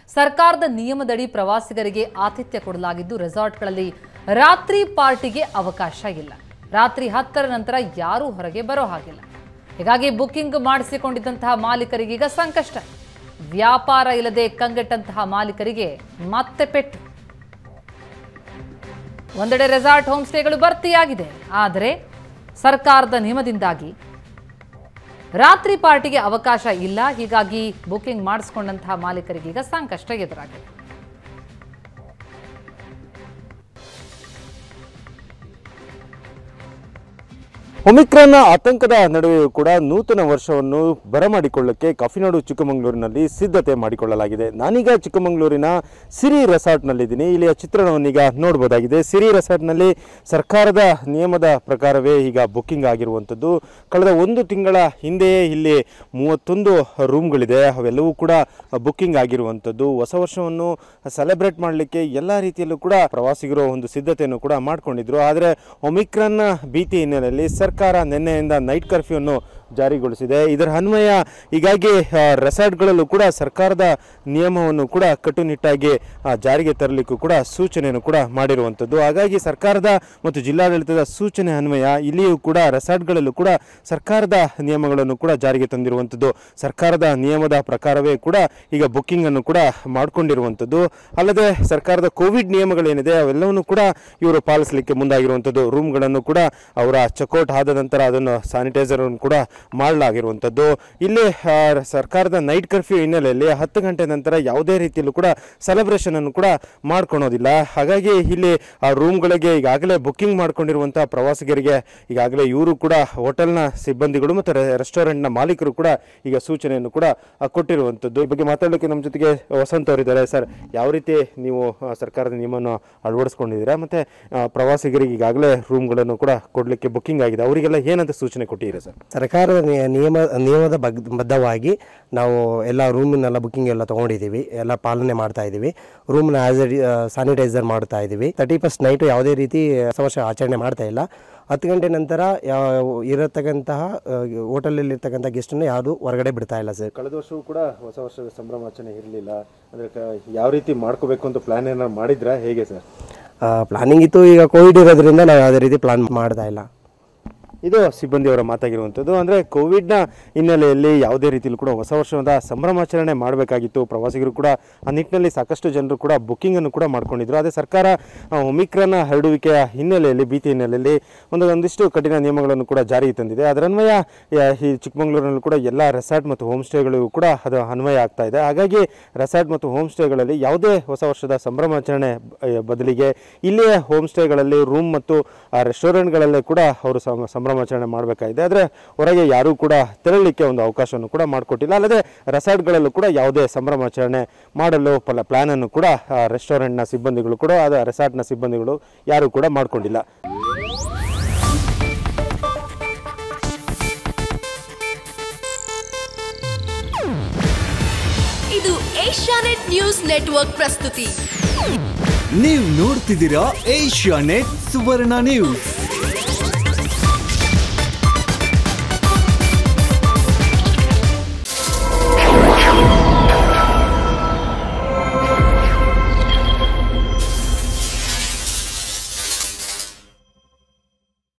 ಸರ್ಕಾರದ ನಿಯಮದಡಿ ಪ್ರವಾಸಿಗರಿಗೆ ಆತಿಥ್ಯ ಕೊಡಲಾಗಿದ್ದು ರೆಸಾರ್ಟ್ಗಳಲ್ಲಿ ರಾತ್ರಿ ಪಾರ್ಟಿಗೆ ಅವಕಾಶ ಇಲ್ಲ ರಾತ್ರಿ ಹತ್ತರ ನಂತರ ಯಾರೂ ಹೊರಗೆ ಬರೋ ಹಾಗಿಲ್ಲ ಹೀಗಾಗಿ ಬುಕಿಂಗ್ ಮಾಡಿಸಿಕೊಂಡಿದ್ದಂತಹ ಮಾಲೀಕರಿಗೀಗ ಸಂಕಷ್ಟ ವ್ಯಾಪಾರ ಇಲ್ಲದೆ ಕಂಗೆಟ್ಟಂತಹ ಮಾಲೀಕರಿಗೆ ಮತ್ತೆ ಪೆಟ್ಟು ಒಂದೆಡೆ ರೆಸಾರ್ಟ್ ಹೋಮ್ ಸ್ಟೇಗಳು ಭರ್ತಿಯಾಗಿದೆ ಆದರೆ ಸರ್ಕಾರದ ನಿಯಮದಿಂದಾಗಿ ರಾತ್ರಿ ಪಾರ್ಟಿಗೆ ಅವಕಾಶ ಇಲ್ಲ ಹೀಗಾಗಿ ಬುಕಿಂಗ್ ಮಾಡಿಸ್ಕೊಂಡಂತಹ ಮಾಲೀಕರಿಗೀಗ ಸಂಕಷ್ಟ ಎದುರಾಗಿದೆ ಒಮಿಕ್ರಾನ್ ಆತಂಕದ ನಡುವೆಯೂ ಕೂಡ ನೂತನ ವರ್ಷವನ್ನು ಬರಮಾಡಿಕೊಳ್ಳಕ್ಕೆ ಕಾಫಿನಾಡು ಚಿಕ್ಕಮಗಳೂರಿನಲ್ಲಿ ಸಿದ್ಧತೆ ಮಾಡಿಕೊಳ್ಳಲಾಗಿದೆ ನಾನೀಗ ಚಿಕ್ಕಮಗಳೂರಿನ ಸಿರಿ ರೆಸಾರ್ಟ್ನಲ್ಲಿದ್ದೀನಿ ಇಲ್ಲಿಯ ಚಿತ್ರಣವನ್ನೀಗ ನೋಡ್ಬೋದಾಗಿದೆ ಸಿರಿ ರೆಸಾರ್ಟ್ನಲ್ಲಿ ಸರ್ಕಾರದ ನಿಯಮದ ಪ್ರಕಾರವೇ ಈಗ ಬುಕ್ಕಿಂಗ್ ಆಗಿರುವಂಥದ್ದು ಕಳೆದ ಒಂದು ತಿಂಗಳ ಹಿಂದೆಯೇ ಇಲ್ಲಿ ಮೂವತ್ತೊಂದು ರೂಮ್ಗಳಿದೆ ಅವೆಲ್ಲವೂ ಕೂಡ ಬುಕ್ಕಿಂಗ್ ಆಗಿರುವಂಥದ್ದು ಹೊಸ ವರ್ಷವನ್ನು ಸೆಲೆಬ್ರೇಟ್ ಮಾಡಲಿಕ್ಕೆ ಎಲ್ಲ ರೀತಿಯಲ್ಲೂ ಕೂಡ ಪ್ರವಾಸಿಗರು ಒಂದು ಸಿದ್ಧತೆಯನ್ನು ಕೂಡ ಮಾಡಿಕೊಂಡಿದ್ರು ಆದರೆ ಒಮಿಕ್ರಾನ್ನ ಭೀತಿ ಹಿನ್ನೆಲೆಯಲ್ಲಿ ಸರ್ಕಾರ ನಿನ್ನೆಯಿಂದ ನೈಟ್ ಕರ್ಫ್ಯೂವನ್ನು ಜಾರಿಗೊಳಿಸಿದೆ ಇದರ ಅನ್ವಯ ಹೀಗಾಗಿ ಆ, ರೆಸಾರ್ಟ್ಗಳಲ್ಲೂ ಕೂಡ ಸರ್ಕಾರದ ನಿಯಮವನ್ನು ಕೂಡ ಕಟ್ಟುನಿಟ್ಟಾಗಿ ಆ, ಜಾರಿಗೆ ತರಲಿಕ್ಕೂ ಕೂಡ ಸೂಚನೆಯನ್ನು ಕೂಡ ಮಾಡಿರುವಂಥದ್ದು ಹಾಗಾಗಿ ಸರ್ಕಾರದ ಮತ್ತು ಜಿಲ್ಲಾಡಳಿತದ ಸೂಚನೆ ಅನ್ವಯ ಇಲ್ಲಿಯೂ ಕೂಡ ರೆಸಾರ್ಟ್ಗಳಲ್ಲೂ ಕೂಡ ಸರ್ಕಾರದ ನಿಯಮಗಳನ್ನು ಕೂಡ ಜಾರಿಗೆ ತಂದಿರುವಂಥದ್ದು ಸರ್ಕಾರದ ನಿಯಮದ ಪ್ರಕಾರವೇ ಕೂಡ ಈಗ ಬುಕ್ಕಿಂಗ್ ಅನ್ನು ಕೂಡ ಮಾಡಿಕೊಂಡಿರುವಂಥದ್ದು ಅಲ್ಲದೆ ಸರ್ಕಾರದ ಕೋವಿಡ್ ನಿಯಮಗಳೇನಿದೆ ಅವೆಲ್ಲವನ್ನು ಕೂಡ ಇವರು ಪಾಲಿಸಲಿಕ್ಕೆ ಮುಂದಾಗಿರುವಂಥದ್ದು ರೂಮ್ಗಳನ್ನು ಕೂಡ ಅವರ ಚೆಕ್ಔಟ್ ಆದ ನಂತರ ಅದನ್ನು ಸ್ಯಾನಿಟೈಸರ್ ಅನ್ನು ಕೂಡ ಮಾಡಲಾಗಿರುವಂಥದ್ದು ಇಲ್ಲಿ ಆ, ಸರ್ಕಾರದ ನೈಟ್ ಕರ್ಫ್ಯೂ ಹಿನ್ನೆಲೆಯಲ್ಲಿ ಹತ್ತು ಗಂಟೆ ನಂತರ ಯಾವುದೇ ರೀತಿಯಲ್ಲೂ ಕೂಡ ಸೆಲೆಬ್ರೇಷನ್ ಅನ್ನು ಕೂಡ ಮಾಡ್ಕೊಳೋದಿಲ್ಲ ಹಾಗಾಗಿ ಇಲ್ಲಿ ಆ ರೂಮ್ಗಳಿಗೆ ಈಗಾಗಲೇ ಬುಕ್ಕಿಂಗ್ ಮಾಡ್ಕೊಂಡಿರುವಂತಹ ಪ್ರವಾಸಿಗರಿಗೆ ಈಗಾಗಲೇ ಇವರು ಕೂಡ ಹೋಟೆಲ್ನ ಸಿಬ್ಬಂದಿಗಳು ಮತ್ತು ರೆಸ್ಟೋರೆಂಟ್ನ ಮಾಲೀಕರು ಕೂಡ ಈಗ ಸೂಚನೆಯನ್ನು ಕೂಡ ಆ, ಕೊಟ್ಟಿರುವಂಥದ್ದು ಈ ಬಗ್ಗೆ ಮಾತಾಡಲಿಕ್ಕೆ ನಮ್ಮ ಜೊತೆಗೆ ವಸಂತ್ ಅವರಿದ್ದಾರೆ ಸರ್ ಯಾವ ರೀತಿ ನೀವು ಆ, ಸರ್ಕಾರದ ನಿಯಮವನ್ನು ಅಳವಡಿಸ್ಕೊಂಡಿದ್ದೀರಾ ಮತ್ತು ಪ್ರವಾಸಿಗರಿಗೆ ಈಗಾಗಲೇ ರೂಮ್ಗಳನ್ನು ಕೂಡ ಕೊಡಲಿಕ್ಕೆ ಬುಕ್ಕಿಂಗ್ ಆಗಿದೆ ಅವರಿಗೆಲ್ಲ ಏನಂತ ಸೂಚನೆ ಕೊಟ್ಟಿದ್ದೀರಾ ಸರ್ ಸರ್ಕಾರದ ನಿ- ನಿಯಮ ನಿಯಮದ ಬಗ್ ಬದ್ಧವಾಗಿ ನಾವು ಎಲ್ಲ ರೂಮಿನೆಲ್ಲ ಬುಕ್ಕಿಂಗ್ ಎಲ್ಲ ತೊಗೊಂಡಿದ್ದೀವಿ ಎಲ್ಲ ಪಾಲನೆ ಮಾಡ್ತಾ ಇದ್ದೀವಿ ರೂಮ್ನ ಆಸ್ ಸ್ಯಾನಿಟೈಸರ್ ಮಾಡ್ತಾ ಇದ್ದೀವಿ ತರ್ಟಿ ಫಸ್ಟ್ ನೈಟು ಯಾವುದೇ ರೀತಿ ಸಮಸ್ಯೆ ಆಚರಣೆ ಮಾಡ್ತಾ ಇಲ್ಲ ಹತ್ತು ಗಂಟೆ ನಂತರ ಯಾವ ಇರತಕ್ಕಂತಹ ಹೋಟೆಲಲ್ಲಿ ಇರ್ತಕ್ಕಂಥ ಗೆಸ್ಟನ್ನು ಯಾವುದು ಹೊರಗಡೆ ಬಿಡ್ತಾ ಇಲ್ಲ ಸರ್ ಕಳೆದ ವರ್ಷವೂ ಕೂಡ ಹೊಸ ವರ್ಷದ ಸಂಭ್ರಮಾಚರಣೆ ಇರಲಿಲ್ಲ ಅಂದರೆ ಯಾವ ರೀತಿ ಮಾಡ್ಕೋಬೇಕು ಅಂತ ಪ್ಲಾನ್ ಏನಾದ್ರು ಮಾಡಿದ್ರಾ ಹೇಗೆ ಸರ್ ಪ್ಲಾನಿಂಗ್ ಇತ್ತು ಈಗ ಕೋವಿಡ್ ಇರೋದ್ರಿಂದ ನಾವು ಯಾವುದೇ ರೀತಿ ಪ್ಲಾನ್ ಮಾಡ್ತಾ ಇಲ್ಲ ಇದು ಸಿಬ್ಬಂದಿಯವರ ಮಾತಾಗಿರುವಂಥದ್ದು ಅಂದರೆ ಕೋವಿಡ್ನ ಹಿನ್ನೆಲೆಯಲ್ಲಿ ಯಾವುದೇ ರೀತಿಯಲ್ಲೂ ಕೂಡ ಹೊಸ ವರ್ಷದ ಸಂಭ್ರಮಾಚರಣೆ ಮಾಡಬೇಕಾಗಿತ್ತು ಪ್ರವಾಸಿಗರು ಕೂಡ ಆ ನಿಟ್ಟಿನಲ್ಲಿ ಸಾಕಷ್ಟು ಜನರು ಕೂಡ ಬುಕ್ಕಿಂಗನ್ನು ಕೂಡ ಮಾಡ್ಕೊಂಡಿದ್ರು ಆದರೆ ಸರ್ಕಾರ ಆ, ಒಮಿಕ್ರಾನ್ ಹರಡುವಿಕೆಯ ಹಿನ್ನೆಲೆಯಲ್ಲಿ ಭೀತಿ ಹಿನ್ನೆಲೆಯಲ್ಲಿ ಒಂದು ಒಂದಿಷ್ಟು ಕಠಿಣ ನಿಯಮಗಳನ್ನು ಕೂಡ ಜಾರಿಗೆ ತಂದಿದೆ ಅದರ ಅನ್ವಯ ಯ- ಈ ಚಿಕ್ಕಮಗಳೂರಿನಲ್ಲಿ ಕೂಡ ಎಲ್ಲ ರೆಸಾರ್ಟ್ ಮತ್ತು ಹೋಮ್ ಸ್ಟೇಗಳಿಗೂ ಕೂಡ ಅದು ಅನ್ವಯ ಆಗ್ತಾ ಇದೆ ಹಾಗಾಗಿ ರೆಸಾರ್ಟ್ ಮತ್ತು ಹೋಮ್ ಸ್ಟೇಗಳಲ್ಲಿ ಯಾವುದೇ ಹೊಸ ವರ್ಷದ ಸಂಭ್ರಮಾಚರಣೆ ಬ- ಬದಲಿಗೆ ಇಲ್ಲಿಯೇ ಹೋಮ್ ಸ್ಟೇಗಳಲ್ಲಿ ರೂಮ್ ಮತ್ತು ಆ ರೆಸ್ಟೋರೆಂಟ್ಗಳಲ್ಲೇ ಕೂಡ ಅವರು ಸಂ- ಸಂಭ್ರಮಾಚರಣೆ ಮಾಡಬೇಕಾಗಿದೆ ಆದರೆ ಹೊರಗೆ ಯಾರೂ ಕೂಡ ತೆರಳಲಿಕ್ಕೆ ಒಂದು ಅವಕಾಶವನ್ನು ಕೂಡ ಮಾಡಿಕೊಟ್ಟಿಲ್ಲ ಅಲ್ಲದೆ ರೆಸಾರ್ಟ್ಗಳಲ್ಲೂ ಕೂಡ ಯಾವುದೇ ಸಂಭ್ರಮಾಚರಣೆ ಮಾಡಲು ಪಲ ಪ್ಲ್ಯಾನನ್ನು ಕೂಡ ಆ, ರೆಸ್ಟೋರೆಂಟ್ನ ಸಿಬ್ಬಂದಿಗಳು ಕೂಡ ಅದ ರೆಸಾರ್ಟ್ನ ಸಿಬ್ಬಂದಿಗಳು ಯಾರೂ ಕೂಡ ಮಾಡಿಕೊಂಡಿಲ್ಲ ಇದು ಏಷ್ಯಾನೆಟ್ ನ್ಯೂಸ್ ನೆಟ್ವರ್ಕ್ ಪ್ರಸ್ತುತಿ ನೀವು ನೋಡ್ತಿದ್ದೀರಾ ಏಷ್ಯಾ ನೆಟ್ ಸುವರ್ಣ ನ್ಯೂಸ್